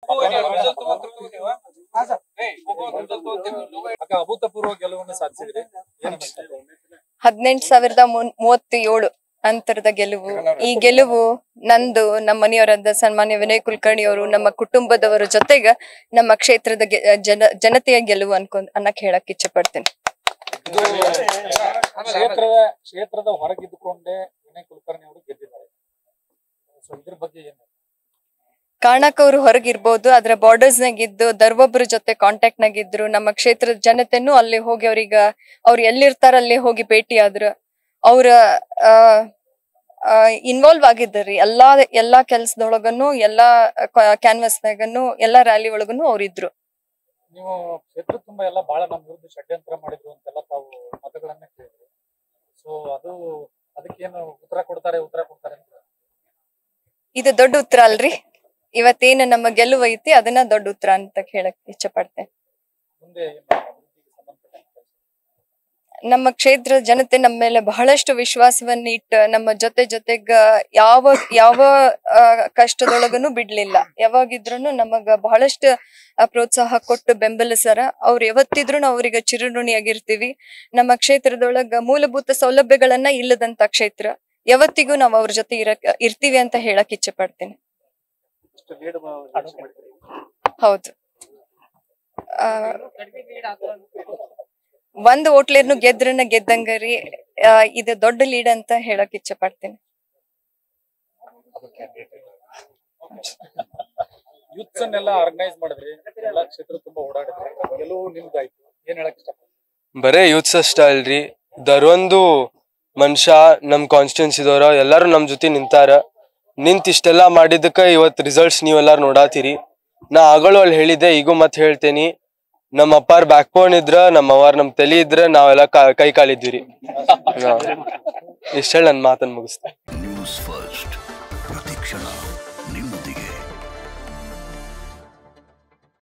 ಅಕ್ಕ ಅಭೂತಪೂರ್ವ ಗೆಲುವನ್ನು ಸಾಧಿಸಿದ್ರಿ ಏನ್ ಅನ್ಸುತ್ತೆ? ಹದಿನೆಂಟು ಸಾವಿರದ ಮುನ್- ಮೂವತ್ತೇಳು ಅಂತರದ ಗೆಲುವು ಈ ಗೆಲುವು ನಂದು ನಮ್ಮ ಮನೆಯವರಾದ ಸನ್ಮಾನ್ಯ ವಿನಯ್ ಕುಲಕರ್ಣಿ ಅವರು ನಮ್ಮ ಕುಟುಂಬದವರ ಜೊತೆಗ ನಮ್ಮ ಕ್ಷೇತ್ರದ ಗೆ- ಜನ ಜನತೆಯ ಗೆಲುವು ಅನ್ಕೊಂಡ್ ಅನ್ನಕ್ ಹೇಳಕ್ ಇಚ್ಛೆ ಪಡ್ತೀನಿ ಇದು ಕ್ಷೇತ್ರದ ಕ್ಷೇತ್ರದ ಹೊರಗಿದ್ದುಕೊಂಡೇ ವಿನಯ್ ಕುಲಕರ್ಣಿ ಅವರು ಗೆದ್ದಿದ್ದಾರೆ ಸೊ ಇದ್ರ ಬಗ್ಗೆ ಏನು ಕಾರಣಕ್ ಅವ್ರು ಹೊರಗಿರ್ಬೋದು ಅದ್ರ ಬಾರ್ಡರ್ಸ್ ನಾಗ ಇದ್ದು ದರ್ವೊಬ್ರ ಜೊತೆ ಕಾಂಟ್ಯಾಕ್ಟ್ ನಾಗ ಇದ್ರು ನಮ್ಮ ಕ್ಷೇತ್ರದ ಜನತೆನೂ ಅಲ್ಲಿ ಹೋಗಿ ಅವ್ರೀಗ ಅವ್ರು ಎಲ್ಲಿರ್ತಾರ ಅಲ್ಲಿ ಹೋಗಿ ಭೇಟಿ ಆದ್ರ ಅವ್ರ ಇನ್ವಾಲ್ವ್ ಆಗಿದ್ದರಿ ಎಲ್ಲಾ ಎಲ್ಲಾ ಕೆಲ್ಸದೊಳಗನು ಎಲ್ಲಾ ಕ್ಯಾನ್ವಸ್ನಾಗನು ಎಲ್ಲಾ ರ್ಯಾಲಿ ಒಳಗನು ಅವ್ರಿದ್ರು ನೀವು ಕ್ಷೇತ್ರ ತುಂಬಾ ಎಲ್ಲ ಬಹಳ ನಮ್ಮ ವಿರುದ್ಧ ಷಡ್ಯಂತ್ರ ಮಾಡಿದ್ರು ಅಂತೆಲ್ಲ ತಾವು ಮತಗಳನ್ನ ಕೇಳಿದ್ರಿ ಸೊ ಅದು ಅದಕ್ಕೇನು ಉತ್ತರ ಕೊಡ್ತಾರೆ ಉತ್ತರ ಕೊಡ್ತಾರೆ ಅಂತ ಇದು ದೊಡ್ಡ ಉತ್ತರ ಅಲ್ರಿ ಇವತ್ತೇನು ನಮ್ಮ ಗೆಲುವು ಐತಿ ಅದನ್ನ ದೊಡ್ಡ ಉತ್ತರ ಅಂತ ಹೇಳಕ್ ಇಚ್ಛೆ ಪಡ್ತೇನೆ ಮುಂದೆ ಏನು ಅಭಿವೃದ್ಧಿಗೆ ಸಂಬಂಧಪಟ್ಟ ನಮ್ಮ ಕ್ಷೇತ್ರ ಜನತೆ ನಮ್ಮ ಮೇಲೆ ಬಹಳಷ್ಟು ವಿಶ್ವಾಸವನ್ನ ಇಟ್ಟು ನಮ್ಮ ಜೊತೆ ಜೊತೆಗ ಯಾವ ಯಾವ ಆ, ಕಷ್ಟದೊಳಗನು ಬಿಡ್ಲಿಲ್ಲ ಯಾವಾಗಿದ್ರು ನಮಗ ಬಹಳಷ್ಟು ಆ, ಪ್ರೋತ್ಸಾಹ ಕೊಟ್ಟು ಬೆಂಬಲಿಸರ ಅವ್ರು ಯಾವತ್ತಿದ್ರು ಅವ್ರಿಗೆ ಚಿರಋಣಿಯಾಗಿರ್ತೀವಿ ನಮ್ಮ ಕ್ಷೇತ್ರದೊಳಗ ಮೂಲಭೂತ ಸೌಲಭ್ಯಗಳನ್ನ ಇಲ್ಲದಂತ ಕ್ಷೇತ್ರ ಯಾವತ್ತಿಗೂ ನಾವು ಅವ್ರ ಜೊತೆ ಇರಕ್ ಇರ್ತೀವಿ ಅಂತ ಹೇಳಕ್ ಇಚ್ಛೆ ಪಡ್ತೀನಿ ಇಷ್ಟು ಲೀಡ್ ಮಾಡಿದ್ರಿ ಹೌದು ಆ, ಒಂದ್ ಓಟ್ಲೇರ್ನು ಗೆದ್ರನ ಗೆದ್ದಂಗರಿ ಆ, ಇದು ದೊಡ್ಡ ಲೀಡ್ ಅಂತ ಹೇಳಕ್ ಇಚ್ಛೆ ಪಡ್ತೀನಿ ಯೂತ್ಸ್ ಅನ್ನೆಲ್ಲ ಆರ್ಗನೈಸ್ ಮಾಡಿದ್ರಿ ಎಲ್ಲಾ ಕ್ಷೇತ್ರ ತುಂಬಾ ಓಡಾಡಿದ್ರಿ ಗೆಲುವು ನಿಮ್ದಾಯ್ತು ಏನ್ ಹೇಳಕ್ ಇಷ್ಟ ಬರೇ ಯೂತ್ಸ್ ಅಷ್ಟ ಅಲ್ರಿ ದರೊಂದು ಮನುಷ್ಯ ನಮ್ ಕಾನ್ಸ್ಟಿಟ್ಯೂನ್ಸಿದವ್ರ ಎಲ್ಲಾರು ನಮ್ ಜೊತೆ ನಿಂತಾರ ನಿಂತ್ ಇಷ್ಟೆಲ್ಲಾ ಮಾಡಿದಕ್ಕ ಇವತ್ ರಿಸಲ್ಟ್ಸ್ ನೀವೆಲ್ಲಾರು ನೋಡಾತೀರಿ ನಾ ಆಗಳು ಅಲ್ಲಿ ಹೇಳಿದ್ದೆ ಈಗೂ ಮತ್ ಹೇಳ್ತೇನಿ ನಮ್ಮ ಅಪ್ಪಾರ್ ಬ್ಯಾಕ್ ಬೋನ್ ಇದ್ರ ನಮ್ಮ ಅವ್ವಾರ್ ನಮ್ ತಲಿ ಇದ್ರ ನಾವೆಲ್ಲ ಕಾ- ಕೈ ಕಾಲಿದ್ವಿ ಇಷ್ಟ ಹೇಳಿ ನನ್ ಮಾತನ್ನ ಮುಗಿಸ್ತೇನೆ ನ್ಯೂಸ್ ಫಸ್ಟ್ ಪ್ರತಿಕ್ಷಣ ನಿಮ್ಮೊಂದಿಗೆ